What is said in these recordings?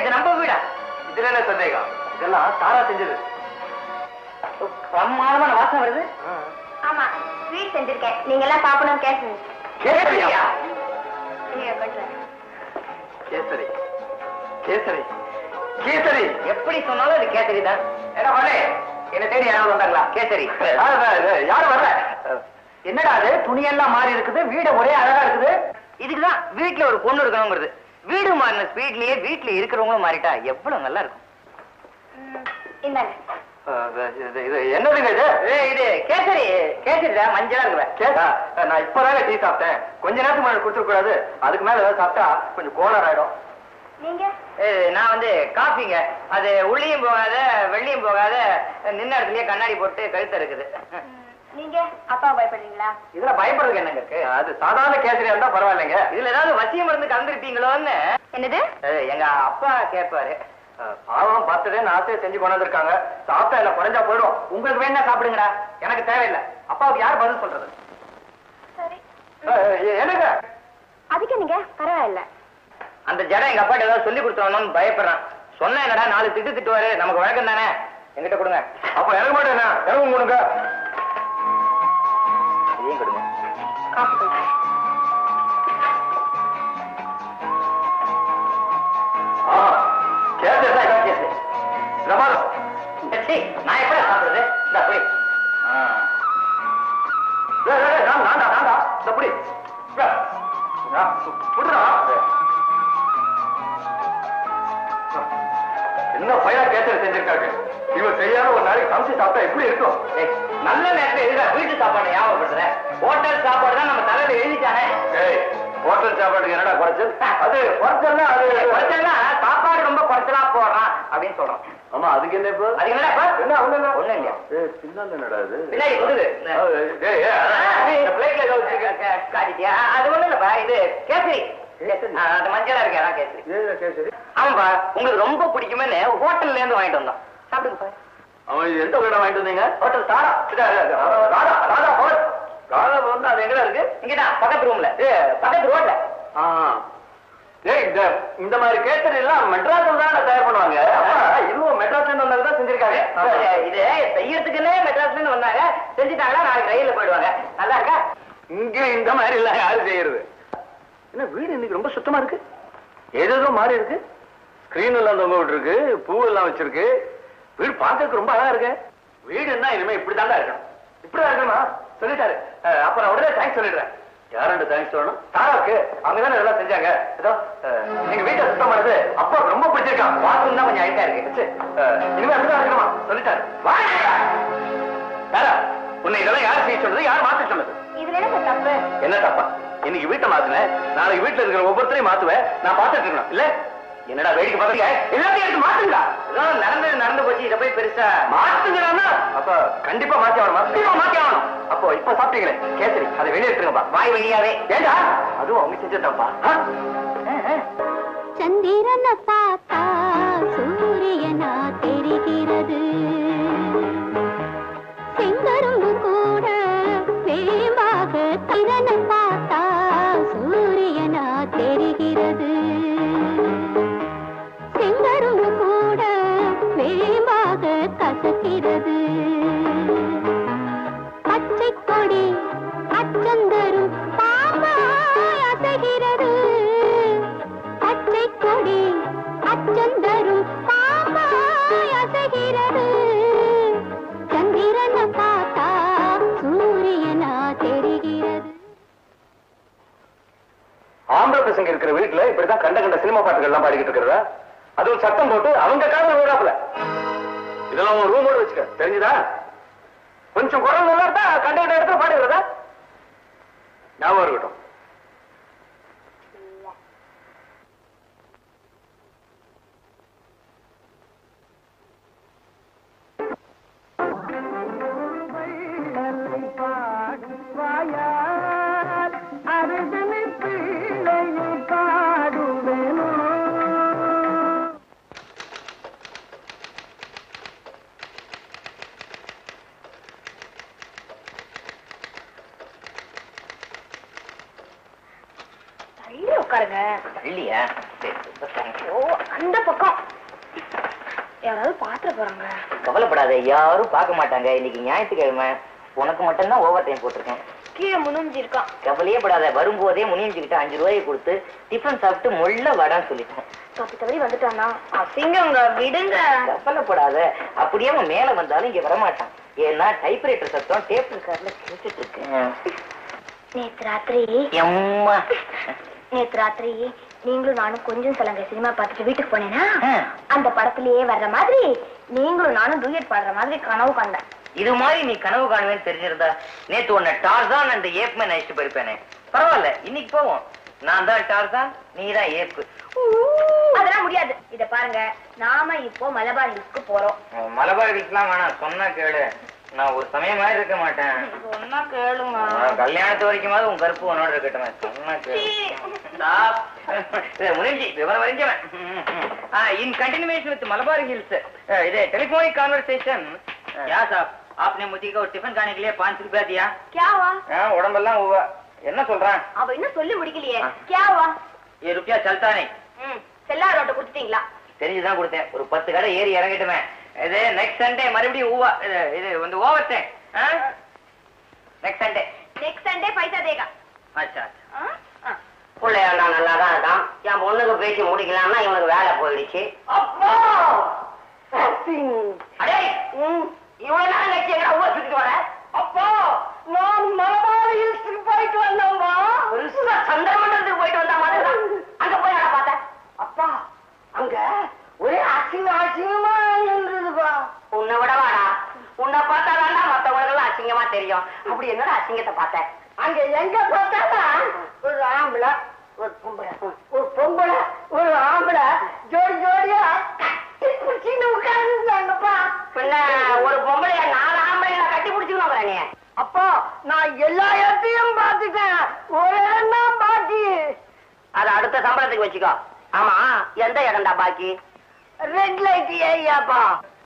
இது நம்ம வீடா இதுல என்ன சந்தேகம் இதெல்லாம் தாரா செஞ்சது பிரமாதமான வாசம் வருது ஆமா ஸ்வீட் செஞ்சிருக்கேன் நீங்க எல்லாம் சாப்பிடணும் கேசரி கேசரியா நீங்க கொஞ்சம் கேசரி கேசரி கேசரி எப்படி சொன்னாலும் அது கேசரி தான் என்ன பண்ணு என்ன தேடி யாராவது வந்தாங்களா கேசரி யாரும் வரல என்னடா அது துணியெல்லாம் மாறி இருக்குது வீடு ஒரே அழகா இருக்குது இதுக்குதான் வீட்டுல ஒரு பொண்ணு இருக்கணுங்கிறது வீடு மாறின ஸ்பீட்லயே வீட்டுல இருக்கிறவங்களும் மாறிட்டா எவ்வளவு நல்லா இருக்கும் ம், இந்தாங்க இது- இது என்னதுங்க இது ஏய், இது கேசரி கேசரிடா மஞ்சளா இருக்குற கேட்டா நான் இப்பதாங்க டீ சாப்பிட்டேன் கொஞ்ச நேரத்துக்கு முன்னாடி கொடுத்துட கூடாது அதுக்கு மேல ஏதாவது சாப்பிட்டா கொஞ்சம் கோளாறு ஆயிடும் நீங்க ஏய், நான் வந்து காஃபிங்க அது உள்ளியும் போகாத வெள்ளியும் போகாத நின்ன இடத்துலயே கண்ணாடி போட்டு கழுத்த இருக்குது ம், நீங்க அப்பா பயப்படுறீங்களா இதுல பயப்படுறதுக்கு என்னங்க இருக்கு அது சாதாரண கேசரியா இருந்தா பரவாயில்லைங்க இதுல ஏதாவது வசியம் மருந்து கலந்துருப்பீங்களோன்னு என்னது ஏய், எங்க அப்பா கேட்பாரு அஹ், பாவம் பத்துடேன்னு ஆசையை செஞ்சு கொண்டு வந்திருக்காங்க சாப்பிட்டா இல்ல குறைஞ்சா போயிடும் உங்களுக்கு வேணா சாப்பிடுங்கடா எனக்கு தேவையில்லை அப்பாவுக்கு யார் பதில் சொல்றது சரி அஹ், எ- என்னங்க அதுக்கு நீங்க பரவாயில்ல அந்த ஜடம் எங்க அப்பாட்ட ஏதாவது சொல்லி கொடுத்தோன்னு பயப்படுறான் சொன்ன என்னடா நாலு திட்டு திட்டுவாரு நமக்கு வழக்கம் தானே எங்கிட்ட கொடுங்க அப்ப எனக்கு மட்டும் என்ன எனக்கு கொடுங்க இதையும் கொடுங்க காசு கொடுங்க. ஆ, கேசரி தான் இதான் கேசரி பிரமாதம் சீ, நான் எப்படி சாப்பிடுறது இந்த போய் டேய், டேய், டேய், நான் நான்டா நான்டா இந்த புடி டேய், ஆ, பு- புடிடா என்ன பையனா கேசரி செஞ்சிருக்காங்க இவன் செய்யாத ஒரு நாளைக்கு சமைச்சு சாப்பிட்டா எப்படி இருக்கும் ஏய், நல்ல நேரத்துல எதுடா வீட்டு சாப்பாடு ஞாபகப்படுத்துற ஹோட்டல் சாப்பாடு தான் நம்ம தலையில எழுதிட்டானே ஏய் ஹோட்டல் சாப்பாட்டுக்கு என்னடா குறைச்சல் அது குறைச்சல்னா அது குறைச்சல்னா சாப்பாடு ரொம்ப குறைச்சலா போடுறான் அப்படின்னு சொல்றோம் ஆமா அதுக்கு என்ன இப்போ அதுக்கு என்னடா இப்ப? என்ன அவங்க என்ன ஒண்ணும் இல்லையா ஏய் பின்னால என்னடா இது பின்னாடி கொடுது ஏய், ஏய், இந்த பிளேட்ல ஏதோ வச்சிருக்க காட்டிட்டியா அது ஒண்ணும் இல்லப்பா இது கேசரி ஆ, அது மஞ்சளா இருக்கு அதான் கேசரி ஏய், கேசரி ஆமாப்பா உங்களுக்கு ரொம்ப பிடிக்குமேன்னு ஹோட்டல்ல இருந்து வாங்கிட்டு வந்தோம் சாப்பிடுங்கப்பா அவன் இது எந்த கடை வாங்கிட்டு வந்தீங்க ஹோட்டல் தாரா இதா, இதா, இதா. ராதா ராதா பவன் ராதா பவன் அது எங்கடா இருக்கு இங்கதான் பக்கத்து ரூம்ல பக்கத்து ரோட்ல ஆ. ஏய் இந்த இந்த மாதிரி கேசரி எல்லாம் மெட்ராஸ்ல தான் தயார் பண்ணுவாங்க அப்பா, இதுவும் மெட்ராஸ்ல இருந்து வந்தது தான் செஞ்சிருக்காங்க இது செய்யறதுக்குன்னே மெட்ராஸ்ல இருந்து வந்தாங்க செஞ்சுட்டாங்களா நாளைக்கு ரயில்ல போயிடுவாங்க நல்லா இருக்கா இங்க இந்த மாதிரி எல்லாம் யாரு செய்யறது என்ன வீடு இன்னைக்கு ரொம்ப சுத்தமா இருக்கு ஏதேதோ மாறி இருக்கு ஸ்கிரீன் எல்லாம் தொங்க விட்டுருக்கு பூ எல்லாம் வச்சிருக்கு வீடு பார்க்கறதுக்கு ரொம்ப அழகா இருக்கு வீடுன்னா இனிமே இப்படிதான்டா இருக்கணும் இப்படிதான் இருக்கணுமா சொல்லிட்டாரு அஹ், அப்ப நான் உடனே தேங்க்ஸ் சொல்லிடுறேன் யாருண்ட தேங்க்ஸ் சொல்லணும் தாராவுக்கு அவங்க தானே இதெல்லாம் செஞ்சாங்க ஏதோ அஹ், நீங்க வீட்டை சுத்தம் பண்ணது அப்பாவுக்கு ரொம்ப பிடிச்சிருக்கான் பாத்ரூம் தான் கொஞ்சம் அழுக்கா இருக்கு சரி, அஹ், இனிமே அப்படிதான் இருக்கணுமா சொல்லிட்டாரு வா தாரா உன்னை இதெல்லாம் யார் செய்ய சொல்றது யார் மாத்த சொன்னது இதுல என்ன தப்பு என்ன தப்பா இன்னைக்கு வீட்டை மாத்துனேன் நாளைக்கு வீட்டுல இருக்கிற ஒவ்வொருத்தரையும் மாத்துவேன் நான் பார்த்துட்டு இருக்கணும் இல்ல என்னடா வேடிக்கை பாக்குறீங்க எல்லாத்தையும் எடுத்து மாத்துங்களா ஏதோ நடந்தது நடந்து போச்சு இதை போய் பெருசா மாத்துங்கிறானா அப்ப கண்டிப்பா மாத்தி ஆகணும் கண்டிப்பா மாத்தி ஆகணும் அப்போ இப்ப சாப்பிட்டீங்களே கேசரி அதை வெளியே எடுத்துருங்கப்பா வாய் வழியாவே ஏண்டா அதுவும் அவங்க செஞ்சதாப்பா சந்திரன பார்த்தா சூரியனா தெரிகிறது செங்கரும்பு கூட வேம்பாக திறன பார்த்தா சூரியனா தெரிகிறது செங்கரும்பு கூட வேம்பாக கசக்கிறது பச்சை கொடி அச்சந்தரும் பாம்பாய் அசைகிறது பச்சை கொடி அச்சந்தரும் பாம்பாய் அசைகிறது சந்திரனை பார்த்தா சூரியனா தெரிகிறது ஆம்பளை பசங்க இருக்கிற வீட்டுல இப்படிதான் கண்ட கண்ட சினிமா பாட்டுகள் எல்லாம் பாடிக்கிட்டு இருக்கிறதா அதுவும் சத்தம் போட்டு அவங்க காதல விடாப்புல இதெல்லாம் உன் ரூமோட வச்சுக்க தெரிஞ்சுதா கொஞ்சம் குரல் நல்லா இருந்தா கண்ட கண்ட இடத்துல பாடுகிறதா ஞாபகம் இருக்கட்டும் தள்ளி உட்காருங்க இல்லையா சரி ரொம்ப thanks. ஓ அந்த பக்கம் யாராவது பாத்திர போறாங்க கவலைப்படாத யாரும் பார்க்க மாட்டாங்க இன்னைக்கு ஞாயிற்றுக்கிழமை உனக்கு மட்டும்தான் ஓவர் டைம் போட்டிருக்கேன் கீழே முனுஞ்சி இருக்கான் கவலையே படாத வரும்போதே முனியஞ்சுக்கிட்ட அஞ்சு ரூபாயை கொடுத்து டிஃபன் சாப்பிட்டு முள்ள வடான்னு சொல்லிட்டேன் தப்பி தவறி வந்துட்டானா அசிங்கங்க விடுங்க கவலைப்படாத அப்படியே அவன் மேல வந்தாலும் இங்க வரமாட்டான் ஏன்னா டைப்ரைட்டர் சத்தம் டேப் ரெக்கார்ட்ல கேட்டுட்டு இருக்கேன் நேத்து ராத்திரி எம்மா நேத்து ராத்திரி நீங்களும் நானும் கொஞ்சம் சிலங்க சினிமா பார்த்துட்டு வீட்டுக்கு போனேன்னா ஆ. அந்த படத்திலேயே வர்ற மாதிரி நீங்களும் நானும் டூயட் பாடுற மாதிரி கனவு கண்டேன் இது மாதிரி நீ கனவு காணுவேன்னு தெரிஞ்சிருந்தா நேத்து உன்னை டார்சான் அந்த ஏப்மேன் அழைச்சிட்டு போயிருப்பேனே பரவாயில்ல இன்னைக்கு போவோம் நான் தான் டார்சான் நீ தான் ஏப்பு அதெல்லாம் முடியாது இத பாருங்க நாம இப்போ மலபார் ஹில்ஸ்க்கு போறோம் மலபார் வீட்டுலாம் வேணாம் சொன்னா கேளு நான் ஒரு சமயம் மாதிரி இருக்க மாட்டேன் சொன்னா கேளுங்க நான் கல்யாணத்து வரைக்குமாவது உன் கருப்பு உன்னோட இருக்கட்டும் சொன்னா கேளு Stop. இது முடிஞ்சு விவரம் வரைஞ்சவன் in continuation with Malabar Hills इधर टेलीफोनिक कन्वर्सेशन क्या साहब आपने मुझे को टिफिन खाने के लिए पाँच रुपया दिया கியாவா உடம்பெல்லாம் உவா என்ன சொல்றான் அவ இன்னும் சொல்லி முடிக்கலையே ஆ. கியாவா ये रुपया चलता नहीं ம் செல்லார் ரோட்ட கொடுத்துட்டீங்களா தெரிஞ்சுதான் கொடுத்தேன் ஒரு பத்து கடை ஏறி இறங்கிட்டுமே இது நெக்ஸ்ட் சண்டே மறுபடியும் ஊவா இது இது வந்து over time next Sunday next Sunday பைசா தேகா அச்சா ஆ? ஆ. பிள்ளையாண்டா நல்லா தான் இருக்கான் என் பொண்ணுக்கு பேசி முடிக்கலாம்னா இவனுக்கு வேலை போயிடுச்சு அப்பா அடே இவ்வளவு நேரம் கட்சி எங்க ஊரை சுத்திட்டு வர அப்பா நான் மலபார் ஹில்ஸுக்கு போயிட்டு வந்தோம்பா பெருசா சந்திரமண்டலத்துக்கு போயிட்டு வந்த மாதிரி தான் அங்க போய் நான் பார்த்தேன் அப்பா அங்க ஒரே அசிங்க அசிங்கமா இருந்ததுப்பா உன்னை விடவாடா உன்னை பார்த்தா தாண்டா மத்தவங்களுக்கு அசிங்கமா தெரியும் அப்படி என்னடா அசிங்கத்தை பார்த்தேன் அங்க எங்க பார்த்தாலும் ஒரு ஆம்பளை ஒரு பொம்பளை ஒரு பொம்பளை ஒரு ஆம்பளை ஜோடி ஜோடியா கட்டி பிடிச்சின்னு உட்கார்ந்துருந்தாங்கப்பா பின்ன ஒரு பொம்பளைய நாலு ஆம்பளைய கட்டி பிடிச்சுக்கணும் நீ அப்பா நான் எல்லா இடத்தையும் பார்த்துட்டேன் ஒரு இடம் தான் பாக்கி அத அடுத்த சம்பளத்துக்கு வச்சுக்கோ ஆமா எந்த இடம்டா பாக்கி ரெட் லைட் ஏரியாப்பா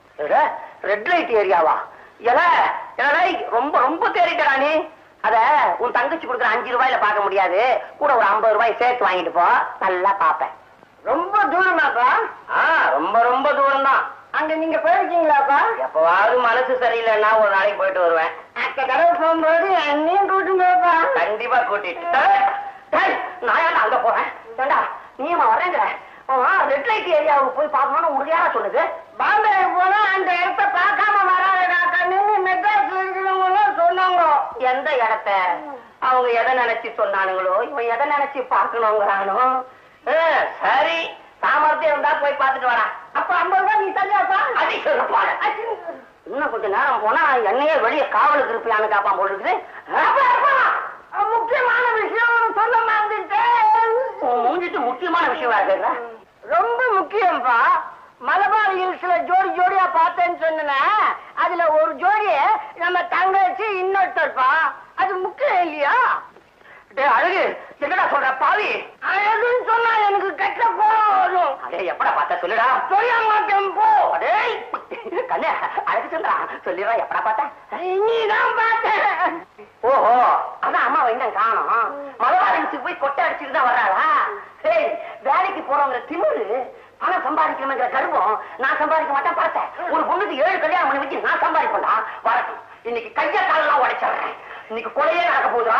ரெட் லைட் ஏரியாவா எல எலை ரொம்ப ரொம்ப தேறிட்டடா நீ அத உன் தங்கச்சி கொடுக்குற அஞ்சு ரூபாயில பார்க்க முடியாது கூட ஒரு ஐம்பது ரூபாய் சேர்த்து வாங்கிட்டு போ நல்லா பாப்பேன் ரொம்ப தூரமாப்பா ஆ ரொம்ப ரொம்ப தூரம் தான் அங்க நீங்க போயிருக்கீங்களாப்பா எப்பவாவது மனசு சரியில்லைன்னா ஒரு நாளைக்கு போயிட்டு வருவேன் அத்த தடவை போகும்போது என்னையும் கூட்டுங்கப்பா கண்டிப்பா கூட்டிட்டு டேய், நான் ஏன்டா அங்க போறேன் ஏண்டா நீமா வரேங்கிற ரெட் லைட் ஏரியாவுக்கு போய் பார்க்கணும்னு உறுதியா சொல்லுது பாம்பே போனா அந்த இடத்த பார்க்காம வராதடா கண்ணுன்னு மெட்ராஸ் இருக்கிறவங்க சொன்னாங்க எந்த இடத்த அவங்க எதை நினைச்சு சொன்னானுங்களோ இவன் எதை நினைச்சு பார்க்கணுங்கிறானோ ஆ, சரி சாமர்த்தியம் இருந்தா போய் பார்த்துட்டு வரா அப்ப ஐம்பது ரூபாய் நீ தள்ளியாப்பா அடி சொல்லப்பாடு இன்னும் கொஞ்ச நேரம் போனா என்னையே வெளியே காவலுக்கு இருப்பியான்னு காப்பா போல் இருக்குது அப்பா, அப்பா, முக்கியமான விஷயம் சொல்ல மாட்டேன் மூஞ்சிட்டு முக்கியமான விஷயமா இருக்குல்ல ரொம்ப முக்கியம்ப்பா மலபார் ஹில்ஸ்ல ஜோடி ஜோடியா பார்த்தேன்னு சொன்ன அதுல ஒரு ஜோடிய நம்ம தங்கச்சி இன்னொருத்தர்ப்பா அது முக்கியம் இல்லையா டேய் அழகு என்னடா சொல்ற பாவி அழகுன்னு சொன்னா எனக்கு கெட்ட கோவம் வரும் அடே எப்படா பார்த்தா சொல்லுடா சொல்ல மாட்டேன் போ டேய் கண்ணே அழகு சொல்றா சொல்லிடுறா எப்படா பார்த்த நீதான் பார்த்த ஓஹோ அதான் அம்மா வைந்தம் காணும் மலவாரிக்கு போய் கொட்டை அடிச்சுட்டு தான் வர்றாளா ஏய் வேலைக்கு போறவங்க திமிரு பணம் சம்பாதிக்கணுங்கிற கர்வம் நான் சம்பாதிக்க மாட்டேன் பார்த்தேன் ஒரு பொண்ணுக்கு ஏழு கல்யாணம் பண்ணி வச்சு நான் சம்பாதிப்பேன்டா வரட்டும் இன்னைக்கு கைய காலெல்லாம் உடைச்சிடுறேன் இன்னைக்கு கொலையே நடக்க போகுதா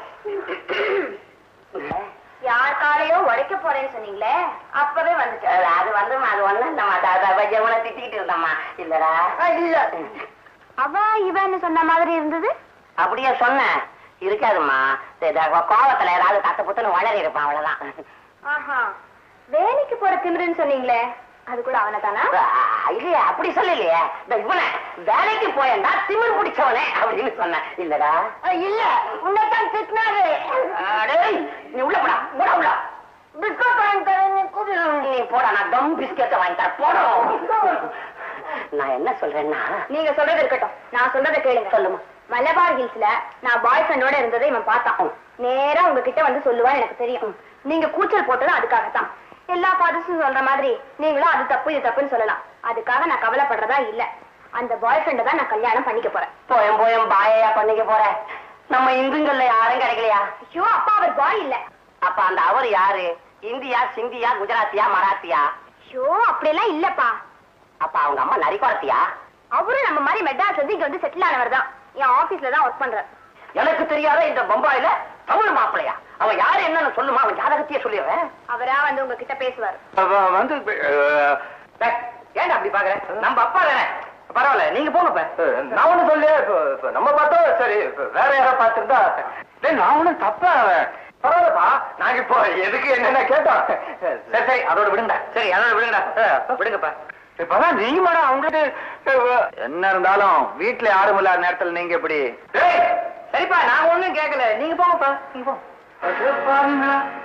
யார் காலையோ உடைக்க போறேன்னு சொன்னீங்களே அப்பவே வந்துட்டேன் அது வந்து அது வந்து நம்ம தாத்தா ஜெவனை திட்டிக்கிட்டு இருந்தம்மா இல்லடா இல்ல அவ இவன்னு சொன்ன மாதிரி இருந்தது அப்படியே சொன்னேன் இருக்காதும்மா சரி, இந்த கோவத்துல ஏதாவது கத்த புத்தன்னு வளரி இருப்பான் அவ்வளவுதான் ஆஹா வேலைக்கு போற திமிருன்னு சொன்னீங்களே அது கூட அவனை தானா ஆ, இல்லையே அப்படி சொல்லலையே இந்த இவனை வேலைக்கு போயேன்டா திமிர் பிடிச்சவனே அப்படின்னு சொன்னேன் இல்லடா இல்ல உன்னைத்தான் திட்டினாரு டேய் நீ உள்ள போடா போடா உள்ள பிஸ்கட் வாங்கி தரேன் நீ போடா நான் டம் பிஸ்கெட் வாங்கி தரேன் போடும் நான் என்ன சொல்றேன்னா நீங்க சொல்றது இருக்கட்டும் நான் சொல்றதை கேளுங்க சொல்லுமா மலபார் ஹில்ஸ்ல நான் பாய் ஃப்ரெண்டோட இருந்ததை இவன் பார்த்தான் நேரா உங்ககிட்ட வந்து சொல்லுவான் எனக்கு தெரியும் நீங்க கூச்சல் போட்டது அதுக்காகத்தான் எல்லா பாதஸும் சொல்ற மாதிரி நீங்களும் அது தப்பு இது தப்புன்னு சொல்லலாம் அதுக்காக நான் கவலைப்படுறதா இல்ல அந்த பாய் ஃப்ரெண்ட தான் நான் கல்யாணம் பண்ணிக்க போறேன் போயம் போயம் பாயையா பண்ணிக்க போற நம்ம இந்துங்கள்ல யாரும் கிடைக்கலையா ஐயோ அப்பா அவர் பாய் இல்ல அப்ப அந்த அவர் யாரு இந்தியா சிந்தியா குஜராத்தியா மராத்தியா ஐயோ அப்படியெல்லாம் இல்லப்பா அப்ப அவங்க அம்மா நரிக்குறத்தியா அவரும் நம்ம மாதிரி மெட்ராஸ் வந்து இங்க வந்து செட்டில் ஆனவர் தான் என் ஆபீஸ்ல தான் ஒர்க் பண்றாரு எனக்கு தெரியாத இந்த பம்பாயில தமிழ் மாப்பிளையா அவன் யாரு என்னன்னு சொல்லுமா அவன் ஜாதகத்தையே சொல்லிடுறேன் அவரா வந்து உங்ககிட்ட பேசுவாரு அவ- வந்து அஹ், டேய், ஏன்டா அப்படி பாக்குற நம்ம அப்பா தானே பரவாயில்ல நீங்க போங்க இப்ப நான் ஒண்ணும் சொல்லி நம்ம பார்த்தோம் சரி இப்ப வேற யாரோ பார்த்திருந்தா டேய் நான் ஒண்ணும் தப்பா பரவாயில்லப்பா நாங்க இப்போ எதுக்கு என்னென்ன கேட்டோம் சரி சரி அதோட விடுங்கடா சரி அதோட விடுங்கடா அஹ், விடுங்கப்பா இப்பதான் நீங்க மேடம் அவங்களுக்கு என்ன இருந்தாலும் வீட்டுல யாரும் இல்லாத நேரத்துல நீங்க எப்படி டேய், சரிப்பா நான் ஒண்ணும் கேட்கல நீங்க போங்கப்பா நீங்க போங்க பாருங்களா